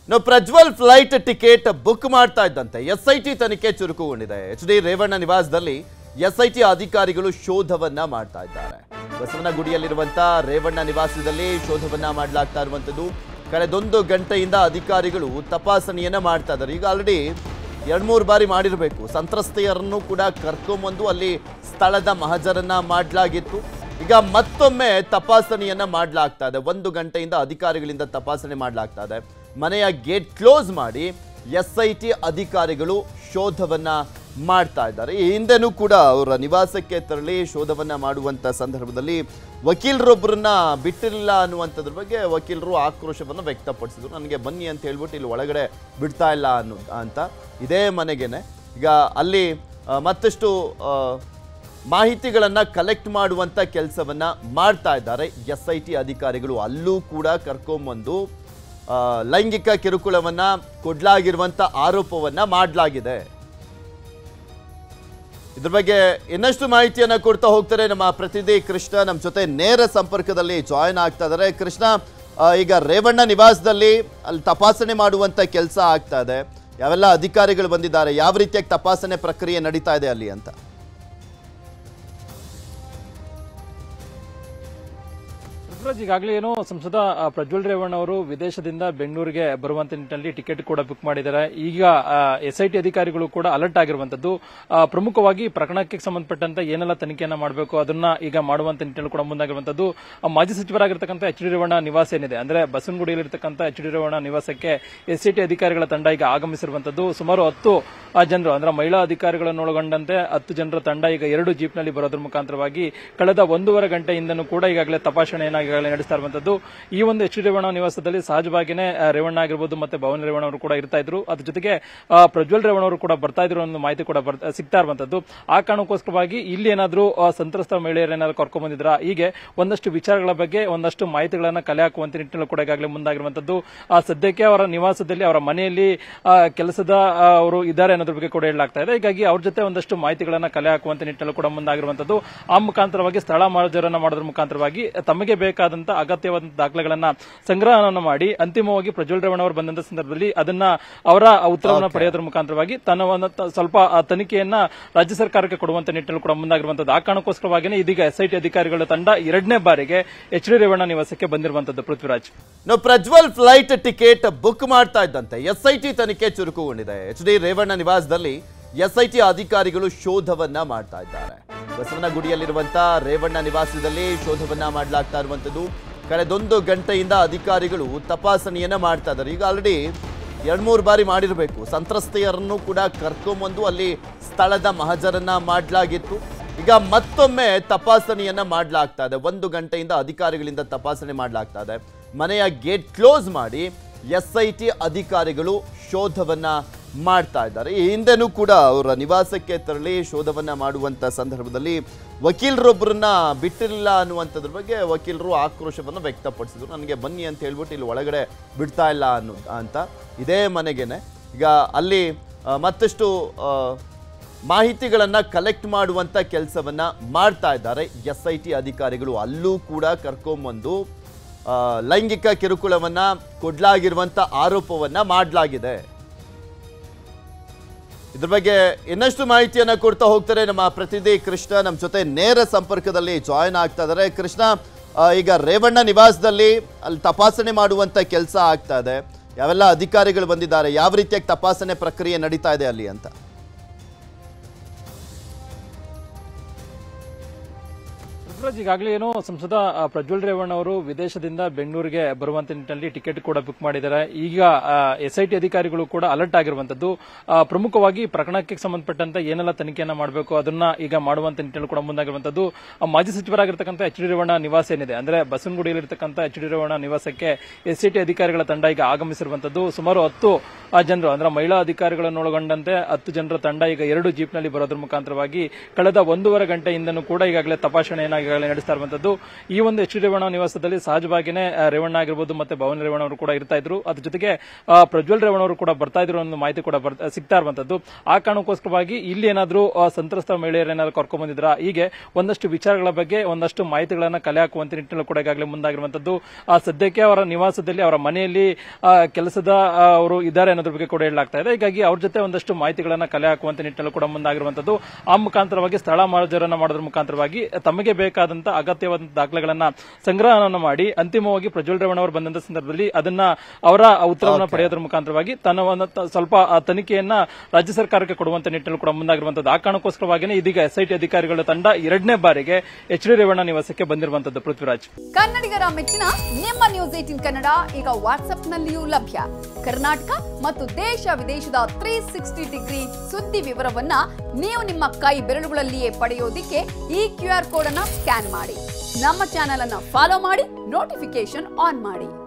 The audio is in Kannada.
ಇನ್ನು ಪ್ರಜ್ವಲ್ ಫ್ಲೈಟ್ ಟಿಕೆಟ್ ಬುಕ್ ಮಾಡ್ತಾ ಇದ್ದಂತೆ ಎಸ್ ಐ ಟಿ ತನಿಖೆ ಚುರುಕುಗೊಂಡಿದೆ ಎಚ್ ಡಿ ರೇವಣ್ಣ ನಿವಾಸದಲ್ಲಿ ಎಸ್ ಐ ಟಿ ಅಧಿಕಾರಿಗಳು ಶೋಧವನ್ನ ಮಾಡ್ತಾ ಇದ್ದಾರೆ ಬಸವನಗುಡಿಯಲ್ಲಿರುವಂತ ರೇವಣ್ಣ ನಿವಾಸದಲ್ಲಿ ಶೋಧವನ್ನ ಮಾಡಲಾಗ್ತಾ ಇರುವಂತದ್ದು ಕಳೆದೊಂದು ಗಂಟೆಯಿಂದ ಅಧಿಕಾರಿಗಳು ತಪಾಸಣೆಯನ್ನ ಮಾಡ್ತಾ ಇದ್ದಾರೆ ಈಗ ಆಲ್ರೆಡಿ ಎರಡ್ ಮೂರು ಬಾರಿ ಮಾಡಿರಬೇಕು ಸಂತ್ರಸ್ತೆಯರನ್ನು ಕೂಡ ಕರ್ಕೊಂಬಂದು ಅಲ್ಲಿ ಸ್ಥಳದ ಮಹಜರನ್ನ ಮಾಡಲಾಗಿತ್ತು ಈಗ ಮತ್ತೊಮ್ಮೆ ತಪಾಸಣೆಯನ್ನ ಮಾಡಲಾಗ್ತಾ ಇದೆ ಒಂದು ಗಂಟೆಯಿಂದ ಅಧಿಕಾರಿಗಳಿಂದ ತಪಾಸಣೆ ಮಾಡಲಾಗ್ತಾ ಇದೆ ಮನೆಯ ಗೇಟ್ ಕ್ಲೋಸ್ ಮಾಡಿ ಎಸ್ ಐ ಟಿ ಅಧಿಕಾರಿಗಳು ಶೋಧವನ್ನ ಮಾಡ್ತಾ ಇದ್ದಾರೆ ಈ ಹಿಂದೆನೂ ಕೂಡ ಅವರ ನಿವಾಸಕ್ಕೆ ತೆರಳಿ ಶೋಧವನ್ನ ಮಾಡುವಂತ ಸಂದರ್ಭದಲ್ಲಿ ವಕೀಲರೊಬ್ಬರನ್ನ ಬಿಟ್ಟಿರಲಿಲ್ಲ ಅನ್ನುವಂಥದ್ರ ಬಗ್ಗೆ ವಕೀಲರು ಆಕ್ರೋಶವನ್ನು ವ್ಯಕ್ತಪಡಿಸಿದ್ರು ನನಗೆ ಬನ್ನಿ ಅಂತ ಹೇಳ್ಬಿಟ್ಟು ಇಲ್ಲಿ ಒಳಗಡೆ ಬಿಡ್ತಾ ಇಲ್ಲ ಅನ್ನೋ ಅಂತ ಇದೇ ಮನೆಗೇನೆ ಈಗ ಅಲ್ಲಿ ಆ, ಮತ್ತಷ್ಟು ಆ, ಮಾಹಿತಿಗಳನ್ನ ಕಲೆಕ್ಟ್ ಮಾಡುವಂತ ಕೆಲಸವನ್ನ ಮಾಡ್ತಾ ಇದ್ದಾರೆ ಎಸ್ ಐ ಟಿ ಅಧಿಕಾರಿಗಳು ಅಲ್ಲೂ ಕೂಡ ಕರ್ಕೊಂಬಂದು ಆ, ಲೈಂಗಿಕ ಕಿರುಕುಳವನ್ನ ಕೊಡ್ಲಾಗಿರುವಂತ ಆರೋಪವನ್ನ ಮಾಡಲಾಗಿದೆ ಇದ್ರ ಬಗ್ಗೆ ಇನ್ನಷ್ಟು ಮಾಹಿತಿಯನ್ನ ಕೊಡ್ತಾ ಹೋಗ್ತಾರೆ ನಮ್ಮ ಪ್ರತಿನಿಧಿ ಕೃಷ್ಣ ನಮ್ಮ ಜೊತೆ ನೇರ ಸಂಪರ್ಕದಲ್ಲಿ ಜಾಯಿನ್ ಆಗ್ತಾ ಇದ್ದಾರೆ ಕೃಷ್ಣ ಆ, ಈಗ ರೇವಣ್ಣ ನಿವಾಸದಲ್ಲಿ ಅಲ್ಲಿ ತಪಾಸಣೆ ಮಾಡುವಂತ ಕೆಲಸ ಆಗ್ತಾ ಇದೆ ಯಾವೆಲ್ಲ ಅಧಿಕಾರಿಗಳು ಬಂದಿದ್ದಾರೆ ಯಾವ ರೀತಿಯಾಗಿ ತಪಾಸಣೆ ಪ್ರಕ್ರಿಯೆ ನಡೀತಾ ಇದೆ ಅಲ್ಲಿ ಅಂತ ಋತುರಾಜ್ ಈಗಾಗಲೇ ಏನು ಸಂಸದ ಆ, ಪ್ರಜ್ವಲ್ ರೇವಣ್ಣ ಅವರು ವಿದೇಶದಿಂದ ಬೆಂಗಳೂರಿಗೆ ಬರುವಂತ ನಿಟ್ಟಿನಲ್ಲಿ ಟಿಕೆಟ್ ಕೂಡ ಬುಕ್ ಮಾಡಿದ್ದಾರೆ ಈಗ ಎಸ್ಐಟಿ ಅಧಿಕಾರಿಗಳು ಕೂಡ ಅಲರ್ಟ್ ಆಗಿರುವಂತದ್ದು ಆ, ಪ್ರಮುಖವಾಗಿ ಪ್ರಕರಣಕ್ಕೆ ಸಂಬಂಧಪಟ್ಟಂತೆ ಏನೆಲ್ಲ ತನಿಖೆಯನ್ನ ಮಾಡಬೇಕು ಅದನ್ನ ಈಗ ಮಾಡುವಂತ ನಿಟ್ಟಿನಲ್ಲಿ ಕೂಡ ಮುಂದಾಗಿರುವಂತದ್ದು ಆ, ಮಾಜಿ ಸಚಿವರಾಗಿರ್ತಕ್ಕಂಥ ಎಚ್ ಡಿ ರೇವಣ್ಣ ನಿವಾಸ ಏನಿದೆ ಅಂದ್ರೆ ಬಸವನಗುಡಿಯಲ್ಲಿರ್ತಕ್ಕಂಥ ಎಚ್ ಡಿ ರೇವಣ್ಣ ನಿವಾಸಕ್ಕೆ ಎಸ್ಐಟಿ ಅಧಿಕಾರಿಗಳ ತಂಡ ಈಗ ಆಗಮಿಸಿರುವಂತದ್ದು ಸುಮಾರು ಹತ್ತು ಆ, ಜನರು ಅಂದ್ರೆ ಮಹಿಳಾ ಅಧಿಕಾರಿಗಳನ್ನು ಒಳಗೊಂಡಂತೆ ಹತ್ತು ಜನರ ತಂಡ ಈಗ ಎರಡು ಜೀಪ್ನಲ್ಲಿ ಬರೋದ್ರ ಮುಖಾಂತರವಾಗಿ ಕಳೆದ ಒಂದೂವರೆ ಗಂಟೆಯಿಂದನೂ ಕೂಡ ಈಗಾಗಲೇ ತಪಾಸಣೆಯನ್ನ ಈಗಾಗಲೇ ನಡೆಸ್ತಾ ಇರುವಂತದ್ದು ಈ ಒಂದು ಎಚ್ ಡಿ ರೇವಣ್ಣ ನಿವಾಸದಲ್ಲಿ ಸಹಜವಾಗಿಯೇ ಆ, ರೇವಣ್ಣ ಆಗಿರ್ಬೋದು ಮತ್ತೆ ಭವನ ರೇವಣ್ಣ ಅವರು ಕೂಡ ಇರ್ತಾ ಇದ್ರು ಅದ್ರ ಜೊತೆಗೆ ಆ, ಪ್ರಜ್ವಲ್ ರೇವಣ್ಣ ಅವರು ಕೂಡ ಬರ್ತಾ ಇದ್ರು ಅನ್ನೋ ಮಾಹಿತಿ ಕೂಡ ಬರ್ತಾ- ಸಿಗ್ತಾ ಇರುವಂತದ್ದು ಆ ಕಾರಣಕ್ಕೋಸ್ಕರವಾಗಿ ಇಲ್ಲಿ ಏನಾದ್ರೂ ಆ, ಸಂತ್ರಸ್ತ ಮಹಿಳೆಯರು ಏನಾದ್ರು ಕರ್ಕೊಂಡ್ ಬಂದಿದ್ರ ಹೀಗೆ ಒಂದಷ್ಟು ವಿಚಾರಗಳ ಬಗ್ಗೆ ಒಂದಷ್ಟು ಮಾಹಿತಿಗಳನ್ನ ಕಲೆ ಹಾಕುವಂತ ನಿಟ್ಟಿನಲ್ಲಿ ಕೂಡ ಈಗಾಗಲೇ ಮುಂದಾಗಿರುವಂತದ್ದು ಆ ಸದ್ಯಕ್ಕೆ ಅವರ ನಿವಾಸದಲ್ಲಿ ಅವರ ಮನೆಯಲ್ಲಿ ಆ, ಕೆಲಸದ ಆ, ಅವರು ಇದ್ದಾರೆ ಅನ್ನೋದ್ರ ಬಗ್ಗೆ ಕೂಡ ಹೇಳಲಾಗ್ತಾ ಇದೆ ಹೀಗಾಗಿ ಅವ್ರ ಜೊತೆ ಒಂದಷ್ಟು ಮಾಹಿತಿಗಳನ್ನ ಕಲೆ ಹಾಕುವಂತ ನಿಟ್ಟಿನಲ್ಲಿ ಕೂಡ ಮುಂದಾಗಿರುವಂತದ್ದು ಆ ಮುಖಾಂತರವಾಗಿ ಸ್ಥಳ ಮಾರ್ಜರನ್ನ ಮಾಡೋದ್ರ ಮುಖಾಂತರವಾಗಿ ತಮಗೆ ಬೇಕಾದಂತ ಅಗತ್ಯವಾದಂತ ದಾಖಲೆಗಳನ್ನ ಸಂಗ್ರಹವನ್ನು ಮಾಡಿ ಅಂತಿಮವಾಗಿ ಪ್ರಜ್ವಲ್ ರೇವಣ್ಣ ಅವರು ಬಂದಂತ ಸಂದರ್ಭದಲ್ಲಿ ಅದನ್ನ ಅವರ ಉತ್ತರವನ್ನು ಪಡೆಯೋದ್ರ ಮುಖಾಂತರವಾಗಿ ತನ್ನ ಒಂದು ತ- ಸ್ವಲ್ಪ ಆ ತನಿಖೆಯನ್ನ ರಾಜ್ಯ ಸರ್ಕಾರಕ್ಕೆ ಕೊಡುವಂತ ನಿಟ್ಟಿನಲ್ಲಿ ಕೂಡ ಮುಂದಾಗಿರುವಂತದ್ದು ಆ ಕಾರಣಕ್ಕೋಸ್ಕರವಾಗಿಯೇ ಇದೀಗ ಎಸ್ಐಟಿ ಅಧಿಕಾರಿಗಳ ತಂಡ ಎರಡನೇ ಬಾರಿಗೆ ಎಚ್ ಡಿ ರೇವಣ್ಣ ನಿವಾಸಕ್ಕೆ ಬಂದಿರುವಂತದ್ದು ಪೃಥ್ವಿರಾಜ್ ಇನ್ನು ಪ್ರಜ್ವಲ್ ಫ್ಲೈಟ್ ಟಿಕೆಟ್ ಬುಕ್ ಮಾಡ್ತಾ ಇದ್ದಂತೆ ಎಸ್ ಐ ಟಿ ತನಿಖೆ ಚುರುಕುಗೊಂಡಿದೆ ಎಚ್ ಡಿ ರೇವಣ್ಣ ನಿವಾಸದಲ್ಲಿ ಎಸ್ ಐ ಟಿ ಅಧಿಕಾರಿಗಳು ಶೋಧವನ್ನ ಮಾಡ್ತಾ ಇದ್ದಾರೆ ಬಸವನಗುಡಿಯಲ್ಲಿರುವಂತ ರೇವಣ್ಣ ನಿವಾಸದಲ್ಲಿ ಶೋಧವನ್ನ ಮಾಡಲಾಗ್ತಾ ಇರುವಂತದ್ದು ಕಳೆದೊಂದು ಗಂಟೆಯಿಂದ ಅಧಿಕಾರಿಗಳು ತಪಾಸಣೆಯನ್ನ ಮಾಡ್ತಾ ಇದ್ದಾರೆ ಈಗ ಆಲ್ರೆಡಿ ಎರಡ್ ಮೂರು ಬಾರಿ ಮಾಡಿರಬೇಕು ಸಂತ್ರಸ್ತೆಯರನ್ನು ಕೂಡ ಕರ್ಕೊಂಬಂದು ಅಲ್ಲಿ ಸ್ಥಳದ ಮಹಜರನ್ನ ಮಾಡಲಾಗಿತ್ತು ಈಗ ಮತ್ತೊಮ್ಮೆ ತಪಾಸಣೆಯನ್ನ ಮಾಡಲಾಗ್ತಾ ಇದೆ ಒಂದು ಗಂಟೆಯಿಂದ ಅಧಿಕಾರಿಗಳಿಂದ ತಪಾಸಣೆ ಮಾಡಲಾಗ್ತಾ ಇದೆ ಮನೆಯ ಗೇಟ್ ಕ್ಲೋಸ್ ಮಾಡಿ ಎಸ್ ಐ ಟಿ ಅಧಿಕಾರಿಗಳು ಶೋಧವನ್ನ ಮಾಡ್ತಾ ಇದ್ದಾರೆ ಈ ಹಿಂದೆನೂ ಕೂಡ ಅವರ ನಿವಾಸಕ್ಕೆ ತೆರಳಿ ಶೋಧವನ್ನ ಮಾಡುವಂತ ಸಂದರ್ಭದಲ್ಲಿ ವಕೀಲರೊಬ್ಬರನ್ನ ಬಿಟ್ಟಿರಲಿಲ್ಲ ಅನ್ನುವಂಥದ್ರ ಬಗ್ಗೆ ವಕೀಲರು ಆಕ್ರೋಶವನ್ನು ವ್ಯಕ್ತಪಡಿಸಿದ್ರು ನನಗೆ ಬನ್ನಿ ಅಂತ ಹೇಳ್ಬಿಟ್ಟು ಇಲ್ಲಿ ಒಳಗಡೆ ಬಿಡ್ತಾ ಇಲ್ಲ ಅನ್ನೋ ಅಂತ ಇದೇ ಮನೆಗೇನೆ ಈಗ ಅಲ್ಲಿ ಆ, ಮತ್ತಷ್ಟು ಆ, ಮಾಹಿತಿಗಳನ್ನ ಕಲೆಕ್ಟ್ ಮಾಡುವಂತ ಕೆಲಸವನ್ನ ಮಾಡ್ತಾ ಇದ್ದಾರೆ ಎಸ್ ಐ ಟಿ ಅಧಿಕಾರಿಗಳು ಅಲ್ಲೂ ಕೂಡ ಕರ್ಕೊಂಬಂದು ಆ, ಲೈಂಗಿಕ ಕಿರುಕುಳವನ್ನ ಕೊಡ್ಲಾಗಿರುವಂತ ಆರೋಪವನ್ನ ಮಾಡಲಾಗಿದೆ ಇದ್ರ ಬಗ್ಗೆ ಇನ್ನಷ್ಟು ಮಾಹಿತಿಯನ್ನ ಕೊಡ್ತಾ ಹೋಗ್ತಾರೆ ನಮ್ಮ ಪ್ರತಿನಿಧಿ ಕೃಷ್ಣ ನಮ್ಮ ಜೊತೆ ನೇರ ಸಂಪರ್ಕದಲ್ಲಿ ಜಾಯಿನ್ ಆಗ್ತಾ ಇದ್ದಾರೆ ಕೃಷ್ಣ ಆ, ಈಗ ರೇವಣ್ಣ ನಿವಾಸದಲ್ಲಿ ಅಲ್ಲಿ ತಪಾಸಣೆ ಮಾಡುವಂತ ಕೆಲಸ ಆಗ್ತಾ ಇದೆ ಯಾವೆಲ್ಲ ಅಧಿಕಾರಿಗಳು ಬಂದಿದ್ದಾರೆ ಯಾವ ರೀತಿಯಾಗಿ ತಪಾಸಣೆ ಪ್ರಕ್ರಿಯೆ ನಡೀತಾ ಇದೆ ಅಲ್ಲಿ ಅಂತ ಋತುರಾಜ್ ಈಗಾಗಲೇ ಏನು ಸಂಸದ ಆ, ಪ್ರಜ್ವಲ್ ರೇವಣ್ಣ ಅವರು ವಿದೇಶದಿಂದ ಬೆಂಗಳೂರಿಗೆ ಬರುವಂತ ನಿಟ್ಟಿನಲ್ಲಿ ಟಿಕೆಟ್ ಕೂಡ ಬುಕ್ ಮಾಡಿದ್ದಾರೆ ಈಗ ಎಸ್ಐಟಿ ಅಧಿಕಾರಿಗಳು ಕೂಡ ಅಲರ್ಟ್ ಆಗಿರುವಂತದ್ದು ಆ, ಪ್ರಮುಖವಾಗಿ ಪ್ರಕರಣಕ್ಕೆ ಸಂಬಂಧಪಟ್ಟಂತೆ ಏನೆಲ್ಲ ತನಿಖೆಯನ್ನ ಮಾಡಬೇಕು ಅದನ್ನ ಈಗ ಮಾಡುವಂತ ನಿಟ್ಟಿನಲ್ಲಿ ಕೂಡ ಮುಂದಾಗಿರುವಂತದ್ದು ಆ, ಮಾಜಿ ಸಚಿವರಾಗಿರ್ತಕ್ಕಂಥ ಎಚ್ ಡಿ ರೇವಣ್ಣ ನಿವಾಸ ಏನಿದೆ ಅಂದ್ರೆ ಬಸವನಗುಡಿಯಲ್ಲಿರ್ತಕ್ಕಂಥ ಎಚ್ ಡಿ ರೇವಣ್ಣ ನಿವಾಸಕ್ಕೆ ಎಸ್ಐಟಿ ಅಧಿಕಾರಿಗಳ ತಂಡ ಈಗ ಆಗಮಿಸಿರುವಂತದ್ದು ಸುಮಾರು ಹತ್ತು ಆ, ಜನರು ಅಂದ್ರೆ ಮಹಿಳಾ ಅಧಿಕಾರಿಗಳನ್ನು ಒಳಗೊಂಡಂತೆ ಹತ್ತು ಜನರ ತಂಡ ಈಗ ಎರಡು ಜೀಪ್ನಲ್ಲಿ ಬರೋದ್ರ ಮುಖಾಂತರವಾಗಿ ಕಳೆದ ಒಂದೂವರೆ ಗಂಟೆಯಿಂದನೂ ಕೂಡ ಈಗಾಗಲೇ ತಪಾಸಣೆಯನ್ನ ಈಗಾಗಲೇ ಈಗಾಗಲೇ ನಡೆಸ್ತಾ ಇರುವಂತದ್ದು ಈ ಒಂದು ಎಚ್ ಡಿ ರೇವಣ್ಣ ನಿವಾಸದಲ್ಲಿ ಸಹಜವಾಗಿಯೇ ಆ, ರೇವಣ್ಣ ಆಗಿರ್ಬೋದು ಮತ್ತೆ ಭವನ ರೇವಣ್ಣ ಅವರು ಕೂಡ ಇರ್ತಾ ಇದ್ರು ಅದ್ರ ಜೊತೆಗೆ ಆ, ಪ್ರಜ್ವಲ್ ರೇವಣ್ಣ ಅವರು ಕೂಡ ಬರ್ತಾ ಇದ್ರು ಅನ್ನೋ ಮಾಹಿತಿ ಕೂಡ ಬರ್- ಸಿಗ್ತಾ ಇರುವಂತದ್ದು ಆ ಕಾರಣಕ್ಕೋಸ್ಕರವಾಗಿ ಇಲ್ಲಿ ಏನಾದ್ರೂ ಆ, ಸಂತ್ರಸ್ತ ಮಹಿಳೆಯರೇನಾದ್ರು ಕರ್ಕೊಂಡ್ ಬಂದಿದ್ರ ಹೀಗೆ ಒಂದಷ್ಟು ವಿಚಾರಗಳ ಬಗ್ಗೆ ಒಂದಷ್ಟು ಮಾಹಿತಿಗಳನ್ನ ಕಲೆ ಹಾಕುವಂತ ನಿಟ್ಟಿನಲ್ಲಿ ಕೂಡ ಈಗಾಗಲೇ ಮುಂದಾಗಿರುವಂತದ್ದು ಆ ಸದ್ಯಕ್ಕೆ ಅವರ ನಿವಾಸದಲ್ಲಿ ಅವರ ಮನೆಯಲ್ಲಿ ಆ, ಕೆಲಸದ ಆ, ಅವರು ಇದ್ದಾರೆ ಅನ್ನೋದ್ರ ಬಗ್ಗೆ ಕೂಡ ಹೇಳಲಾಗ್ತಾ ಇದೆ ಹೀಗಾಗಿ ಅವ್ರ ಜೊತೆ ಒಂದಷ್ಟು ಮಾಹಿತಿಗಳನ್ನ ಕಲೆ ಹಾಕುವಂತ ನಿಟ್ಟಿನಲ್ಲಿ ಕೂಡ ಮುಂದಾಗಿರುವಂತದ್ದು ಆ ಮುಖಾಂತರವಾಗಿ ಸ್ಥಳ ಮಾರ್ಜರನ್ನ ಮಾಡೋದ್ರ ಮುಖಾಂತರವಾಗಿ ತಮಗೆ ಬೇಕಾದಂತ ಅಗತ್ಯವಾದಂತ ದಾಖಲೆಗಳನ್ನ ಸಂಗ್ರಹವನ್ನು ಮಾಡಿ ಅಂತಿಮವಾಗಿ ಪ್ರಜ್ವಲ್ ರೇವಣ್ಣ ಅವರು ಬಂದಂತ ಸಂದರ್ಭದಲ್ಲಿ ಅದನ್ನ ಅವರ ಉತ್ತರವನ್ನು ಪಡೆಯೋದ್ರ ಮುಖಾಂತರವಾಗಿ ತನ್ನ ಒಂದು ತ- ಸ್ವಲ್ಪ ಆ ತನಿಖೆಯನ್ನ ರಾಜ್ಯ ಸರ್ಕಾರಕ್ಕೆ ಕೊಡುವಂತ ನಿಟ್ಟಿನಲ್ಲಿ ಕೂಡ ಮುಂದಾಗಿರುವಂತದ್ದು ಆ ಕಾರಣಕ್ಕೋಸ್ಕರವಾಗಿಯೇ ಇದೀಗ ಎಸ್ಐಟಿ ಅಧಿಕಾರಿಗಳ ತಂಡ ಎರಡನೇ ಬಾರಿಗೆ ಎಚ್ ಡಿ ರೇವಣ್ಣ ನಿವಾಸಕ್ಕೆ ಬಂದಿರುವಂತದ್ದು ಪೃಥ್ವಿರಾಜ್ ಕನ್ನಡಿಗರ ಮೆಚ್ಚಿನ ನಿಮ್ಮ ನ್ಯೂಸ್ ಏಟಿನ್ ಕನ್ನಡ ಈಗ ವಾಟ್ಸ್ಆಪ್ನಲ್ಲಿಯೂ ಲಭ್ಯ ಕರ್ನಾಟಕ ಮತ್ತು ದೇಶ ವಿದೇಶದ ತ್ರೀ ಸಿಕ್ಸ್ಟಿ ಡಿಗ್ರಿ ಸುದ್ದಿ ವಿವರವನ್ನ ನೀವು ನಿಮ್ಮ ಕೈ ಬೆರಳುಗಳಲ್ಲಿಯೇ ಪಡೆಯೋದಿಕ್ಕೆ ಈ ಕ್ಯೂ ಆರ್ ಕೋಡ್ ಅನ್ನ ಸ್ಕ್ಯಾನ್ ಮಾಡಿ ನಮ್ಮ ಚಾನೆಲ್ ಅನ್ನ ಫಾಲೋ ಮಾಡಿ ನೋಟಿಫಿಕೇಶನ್ ಆನ್ ಮಾಡಿ